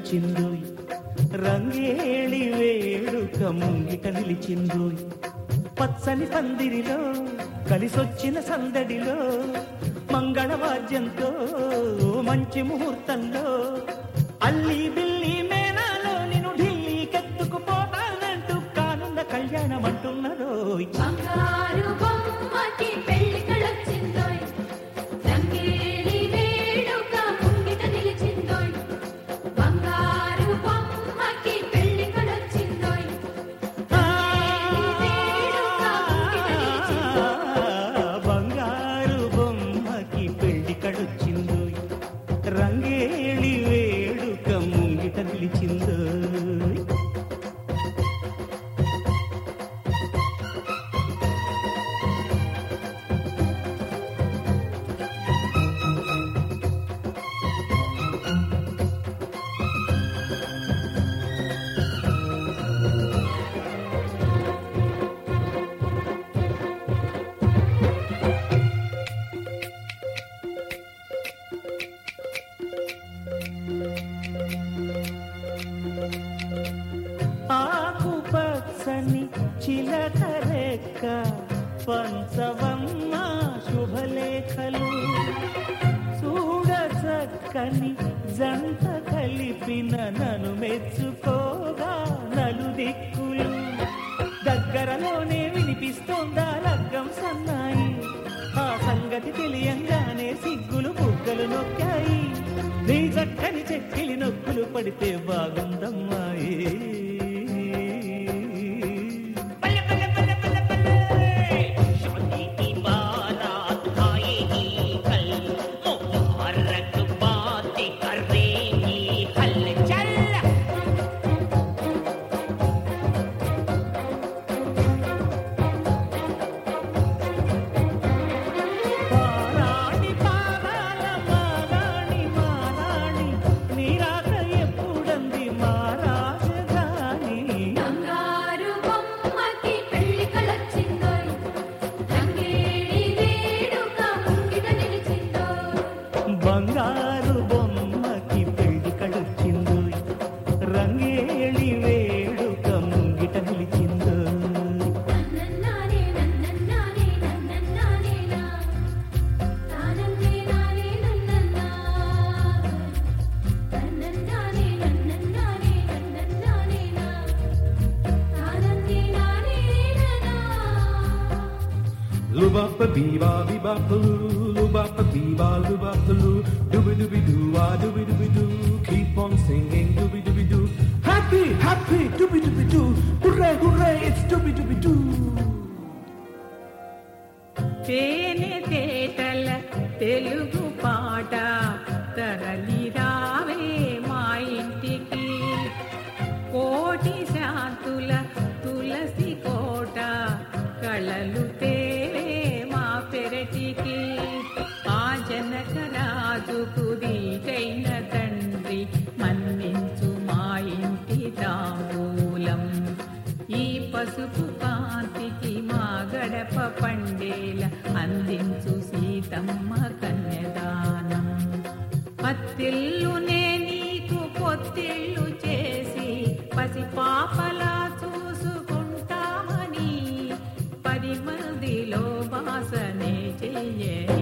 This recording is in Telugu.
వేడుకొచ్చిందోయ్ రంగేళి వేడుక ముంగిట నిలిచిందోయ్ పచ్చని పందిరిలో కలిసొచ్చిన సందడిలో మంగళవాద్యంతో మంచి ముహూర్తంలో అల్లి బిల్లి మేనాలో నిన్ను ఢిల్లీకెత్తుకుపోతానంటూ కానున్న కళ్యాణం అంటున్నరోయ్ బంగారు బొమ్మకి పెళ్లి కళొచ్చిందోయ్ రంగేలి వేడుక ముంగిట నిలిచిందోయ్ బంగారు బొమ్మకి పెళ్లి కళొచ్చిందోయ్ బంగారు బొమ్మకి పెళ్లి కడొచ్చిందో రంగేళి వేడుక ముంగిట నిలిచిందో ఆకు పచ్చని చిలకరెక్క పంచవమ్మ శుభలేఖలు చూడ చక్కని జంట కలిపిన నన్ను మెచ్చుకోగా నలుదిక్కులు దగ్గరలోనే వినిపిస్తోందా లగ్గం సన్నాయి ఆ సంగతి తెలియంగానే సిగ్గులు బుగ్గలు నొక్కాయి నీ చక్కని చెక్కిలి నొక్కులు పడితే బాగుందమ్మాయి बल्ले बल्ले बल्ले बल्ले बल्ले शादी की बारात आएगी कल मुबारक बातें करेंगी हलचल పారాణి పాదాల మారాణి మారాణి నీరాక ఎప్పుడంది మా రాజధాని బంగారు బొమ్మకి పెళ్లి కళొచ్చిందోయ్ రంగేలి వేడుక ముంగిట నిలిచిందోయ్ బంగారు బొమ్మకి పెళ్లి కడొచ్చిందో రంగేళి వేడుక ముంగిట నిలిచిందో నన్నన్నానే నన్నన్నానే నన్నన్నానే నా తానన్నే నానే నన్నన్నా నన్నన్నానే నన్నన్నానే నన్నన్నానే నా తానన్నే నానే నన్నా Lubapa biba biba paloo, lubapa biba luba paloo, dooby dooby doo ah dooby dooby doo. Keep on singing dooby dooby doo. Happy, happy dooby dooby doo. Hooray, hooray, it's dooby dooby doo. తేనె తేటల తెలుగు పాట తరలి రావే మా ఇంటికి కోటి శాంతుల తులసి కోట కళలు తేవే మా పెరటికి ఆ జనక రాజుకు దీటైన తండ్రి మన్నించు మా ఇంటి తాంబూలం ఈ పసుపు కాంతికి మా గడప పండేల అందించు సీతమ్మ కన్యదానం పత్తిల్లునే నీకు పొత్తిళ్ళు చేసి పసి పాపలా చూసుకుంటామని పది మందిలో వాసనే చెయ్యే